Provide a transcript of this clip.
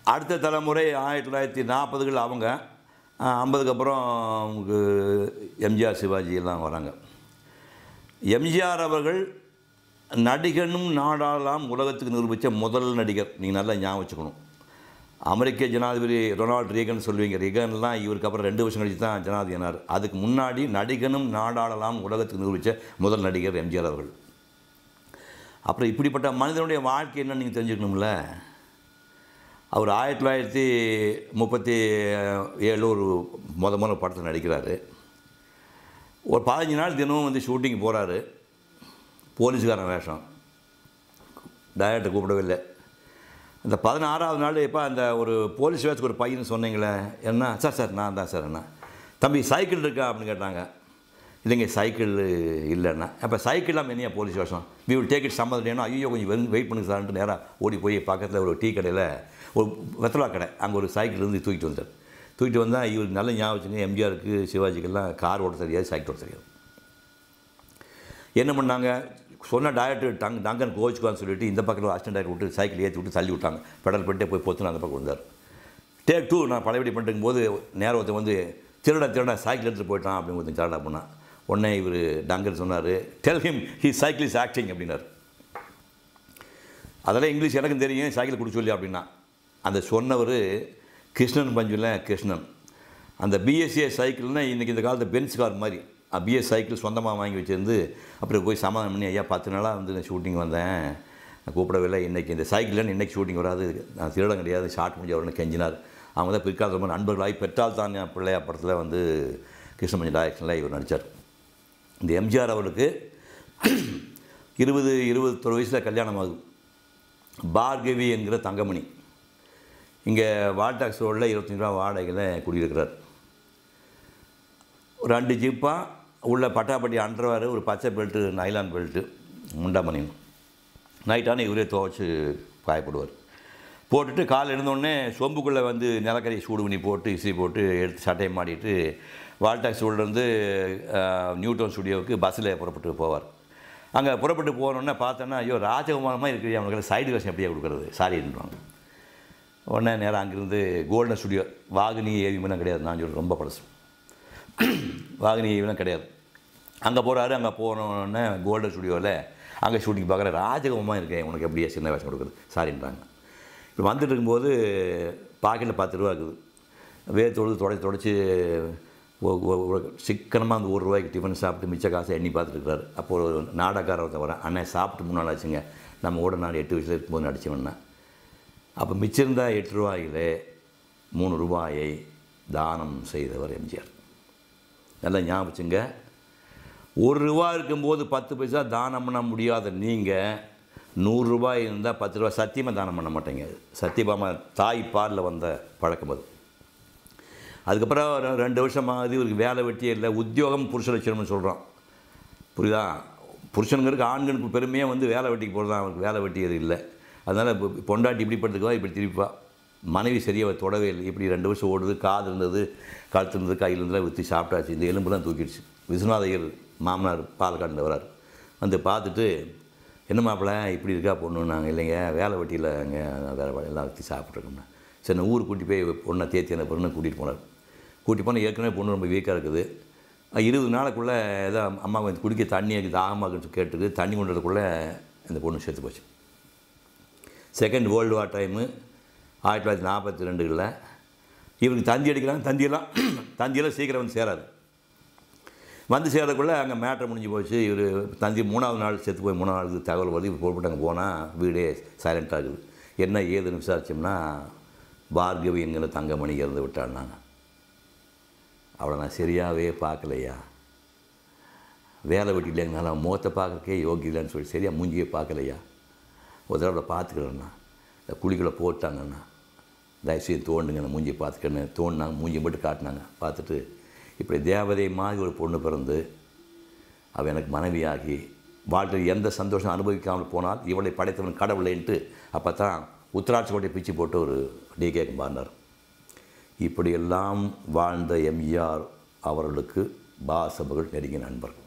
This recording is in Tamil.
அடுத்த தலைமுறை ஆயிரத்தி தொள்ளாயிரத்தி நாற்பதுகள் அவங்க ஐம்பதுக்கு அப்புறம் நமக்கு எம்ஜிஆர் சிவாஜி எல்லாம் வராங்க எம்ஜிஆர் அவர்கள் நடிகனும் நாடாளாம் உலகத்துக்கு நிரூபித்த முதல் நடிகர் நீங்கள் நல்லா ஞாபகம் வச்சுக்கணும் அமெரிக்க ஜனாதிபதி ரொனால்ட் ரீகன் சொல்லுவீங்க ரீகன்லாம் இவருக்கு அப்புறம் ரெண்டு வருஷம் கழிச்சு தான் ஜனாதிபதி ஆனார் அதுக்கு முன்னாடி நடிகனும் நாடாளலாம் உலகத்துக்கு நிரூபித்த முதல் நடிகர் எம்ஜிஆர் அவர்கள் அப்புறம் இப்படிப்பட்ட மனிதனுடைய வாழ்க்கை என்னன்னு நீங்கள் தெரிஞ்சுக்கணும்ல அவர் ஆயிரத்தி தொள்ளாயிரத்தி முப்பத்தி ஏழு ஒரு முத முதல்ல படத்தில் நடிக்கிறாரு ஒரு பதினஞ்சு நாள் தினமும் வந்து ஷூட்டிங் போகிறாரு போலீஸ்காரன் வேஷம் டைரக்டர் கூப்பிடவே இல்லை அந்த பதினாறாவது நாள் இப்போ அந்த ஒரு போலீஸ் வேஷத்துக்கு ஒரு பையன் சொன்னீங்களே என்ன சார் சார் நான் தான் சார் என்ன தம்பி சைக்கிள் இருக்கா அப்படின்னு கேட்டாங்க இல்லைங்க சைக்கிள் இல்லைன்னா அப்போ சைக்கிள்லாம் என்னையா போலீஸ் வேஷம் வி வில் டேக் இட் சம்மந்தம் ஐயோ கொஞ்சம் வெயிட் வெயிட் பண்ணுங்க சார்ன்ட்டு நேராக ஓடி போய் பக்கத்தில் ஒரு டீ கடையில் ஒரு வெத்தலா கடை அங்கே ஒரு சைக்கிள் இருந்து தூக்கிட்டு வந்தார் தூக்கிட்டு வந்தால் இவர் நல்ல ஞாபகம் வச்சுங்க எம்ஜிஆருக்கு சிவாஜிக்கெல்லாம் கார் ஓட்ட தெரியாது சைக்கிள் ஓட்ட தெரியாது என்ன பண்ணாங்க சொன்ன டைரக்டர் டங் டங்கன் கோச்சுக்கான்னு சொல்லிட்டு இந்த பக்கத்தில் அசிஸ்டன்ட் டைரக்டர் விட்டு சைக்கிள் ஏற்றி விட்டு தள்ளி விட்டாங்க பெடல் பண்ணிட்டே போய் பொத்துன்னு அந்த பக்கம் வந்தார் டேக் டூ நான் பழையபடி பண்ணிட்டு போது நேரம் ஒருத்தன் வந்து திருடா திருடா சைக்கிள் எடுத்துகிட்டு போயிட்டான் அப்படின்னு ஒருத்தன் திருடா பண்ணான் உடனே இவர் டங்கன் சொன்னார் tell him he cycle is acting அப்படின்னார் அதெல்லாம் இங்கிலீஷ் எனக்கும் தெரியும் சைக்கிள் குடிச்சு சொல்லி அப்படின்னா அந்த சொன்னவர் கிருஷ்ணன் பஞ்சுல கிருஷ்ணன் அந்த பிஎஸ்சிஏ சைக்கிள்னால் இன்றைக்கி இந்த காலத்து பென்ஸ் கார் மாதிரி பிஎஸ் சைக்கிள் சொந்தமாக வாங்கி வச்சிருந்து அப்புறம் போய் சமாதானம் பண்ணி ஐயா பத்து நாளாக வந்து நான் ஷூட்டிங் வந்தேன் நான் கூப்பிடவில்லை இன்றைக்கி இந்த சைக்கிளில் இன்றைக்கி ஷூட்டிங் வராது நான் திருடம் கிடையாது ஷார்ட் முடிஞ்ச உடனே கெஞ்சினார் அவங்க தான் பிற்காலத்தில் ரொம்ப நண்பர்களாகி பெற்றால் தான் என் பிள்ளையா படத்தில் வந்து கிருஷ்ணமஞ்சி டைரக்ஷனில் இவர் நடித்தார் இந்த எம்ஜிஆர் அவருக்கு இருபது இருபத்தொரு வயசில் கல்யாணம் ஆகுது பார்கவி என்கிற தங்கமணி இங்கே வால்டாக்ஸ் ரோடில் இருபத்தஞ்சி ரூபா வாடகையில் குடியிருக்கிறார் ஒரு ரெண்டு ஜிப்பாக உள்ள பட்டாப்பட்டி அண்டர்வேர் ஒரு பச்சை பெல்ட்டு நைலான் பெல்ட்டு முண்டாமணியும் நைட்டான இவரே துவைச்சி காயப்படுவார் போட்டுட்டு காலை எழுந்தோடனே சொம்புக்குள்ளே வந்து நிலக்கரி சூடு பண்ணி போட்டு இசி போட்டு எடுத்து சட்டையை மாட்டிட்டு வால்டாக்ஸ் ரோட்லேருந்து நியூட்டன் ஸ்டுடியோவுக்கு பஸ்ஸில் புறப்பட்டு போவார் அங்கே புறப்பட்டு போனோடனே பார்த்தோன்னா ஐயோ ராஜகுமாரமாக இருக்குது அவனுக்கு சைடு வேஷம் எப்படியா கொடுக்குறது சாரின்றாங்க உடனே நேராக அங்கேருந்து கோல்டன் ஸ்டுடியோ வாகினி ஏவிமெல்லாம் கிடையாது நான் சொல்கிறேன் ரொம்ப பழசு வாகினி ஏவிலாம் கிடையாது அங்கே போகிறாரு அங்கே போனோடனே கோல்டன் ஸ்டுடியோவில் அங்கே ஷூட்டிங் பார்க்குற ராஜகமாக இருக்கேன் உனக்கு எப்படியா சின்ன வேஷம் கொடுக்குறது சாரின்றாங்க இப்போ வந்துட்டு இருக்கும்போது பாக்கெட்டில் பத்து ரூபா இருக்குது வேர் தொழுது தொடச்சி தொடச்சி சிக்கனமாக அந்த ஒரு ரூபாய்க்கு டிஃபன் சாப்பிட்டு மிச்ச காசை எண்ணி பார்த்துட்டு இருக்கிறாரு அப்போ ஒரு நாடகார ஒருத்தன் வரேன் அண்ணன் சாப்பிட்டு மூணு நாள் ஆச்சுங்க நம்ம கூட நான் எட்டு வயசில் இருக்கும்போது நடிச்சவன்னா அப்போ மிச்சிருந்தா எட்டு ரூபாயிலே மூணு ரூபாயை தானம் செய்தவர் எம்ஜிஆர் நல்லா ஞாபகம் வச்சுங்க ஒரு ரூபா இருக்கும்போது பத்து பைசா தானம் பண்ண முடியாத நீங்கள் நூறுரூபாய் இருந்தால் பத்து ரூபா சத்தியமாக தானம் பண்ண மாட்டேங்க சத்தியபாமா தாய் பாலில் வந்த பழக்கம் அது அதுக்கப்புறம் ஒரு ரெண்டு வருஷமாகுது இவருக்கு வேலை வெட்டியே இல்லை உத்தியோகம் புருஷ லட்சணம்னு சொல்கிறோம் புரியுதா புருஷனுங்கிறதுக்கு ஆண்களுக்கு பெருமையாக வந்து வேலை வெட்டிக்கு போகிறது தான் அவருக்கு வேலை வெட்டியது இல்லை அதனால் இப்போ பொண்டாட்டி இப்படி படுத்துக்குவா இப்படி திருப்பிப்பா மனைவி சரியாக அவ தொடவே இல்லை இப்படி ரெண்டு வருஷம் ஓடுது காது இருந்தது கழுத்து இருந்தது கையில் இருந்தது விற்று சாப்பிட்டாச்சு இந்த எலும்புலாம் தூக்கிடுச்சு விஸ்வநாதையர் மாமனார் பாலக்காட்டில் வரார் வந்து பார்த்துட்டு என்ன மாப்பிள்ளை இப்படி இருக்கா பொண்ணு நாங்கள் இல்லைங்க வேலை வெட்டியில் அங்கே வேலை வேலை எல்லாம் வச்சு சாப்பிட்ருக்கோம்னா சரி நான் ஊருக்கு கூட்டி போய் பொண்ணை தேத்தி அந்த பொண்ணை கூட்டிகிட்டு போனார் கூட்டி போனால் ஏற்கனவே பொண்ணு ரொம்ப வீக்காக இருக்குது அஹ் இருபது நாளுக்குள்ளே ஏதோ அம்மா கொஞ்சம் குடிக்க தண்ணி இருக்குது தாகமாக கேட்டுக்கு தண்ணி கொண்டுறதுக்குள்ளே இந்த பொண்ணு செத்து போச்சு செகண்ட் வேர்ல்டு வார் டைமு ஆயிரத்தி தொள்ளாயிரத்தி நாற்பத்தி ரெண்டுகளில் இவருக்கு தந்தி அடிக்கிறாங்க தந்தியெல்லாம் தந்தியெல்லாம் சீக்கிரம் வந்து சேராது வந்து சேர்றதுக்குள்ளே அங்கே மேட்ரு முடிஞ்சு போச்சு இவர் தந்தி மூணாவது நாள் செத்து போய் மூணாவது நாளுக்கு தகவல் வருது இவர் புறப்பட்டு அங்கே போனால் வீடே சைலண்ட் ஆகுது என்ன ஏதுன்னு விசாரிச்சோம்னா பார்கவி என்கிற தங்கமணி இறந்து விட்டாள் நாங்கள் அவளை நான் சரியாகவே பார்க்கலையா வேலை வெட்டிலேங்கனால அவன் முகத்தை பார்க்கறக்கே யோகி இல்லைன்னு சொல்லி சரியாக மூஞ்சியே பார்க்கலையா ஒரு தடவை அவளை பார்த்துக்கிறேண்ணா இந்த குழிக்குள்ளே போட்டாங்கண்ணா தயவுசெய்து தோண்டுங்க நான் மூஞ்சியை பார்த்துக்கன்னு தோண்டினாங்க மூஞ்சி மட்டும் காட்டினாங்க பார்த்துட்டு இப்படி தேவதை மாதிரி ஒரு பொண்ணு பிறந்து அவள் எனக்கு மனைவியாகி வாழ்க்கையில் எந்த சந்தோஷம் அனுபவிக்காமல் போனால் இவளை படைத்தவன் கடவுளைன்ட்டு அப்போ தான் உத்தராட்சி கோட்டை பிச்சு போட்டு ஒரு டிகே பாடினார் இப்படியெல்லாம் வாழ்ந்த எம்ஜிஆர் அவர்களுக்கு பாசபர்கள் நெருங்கிய நண்பர்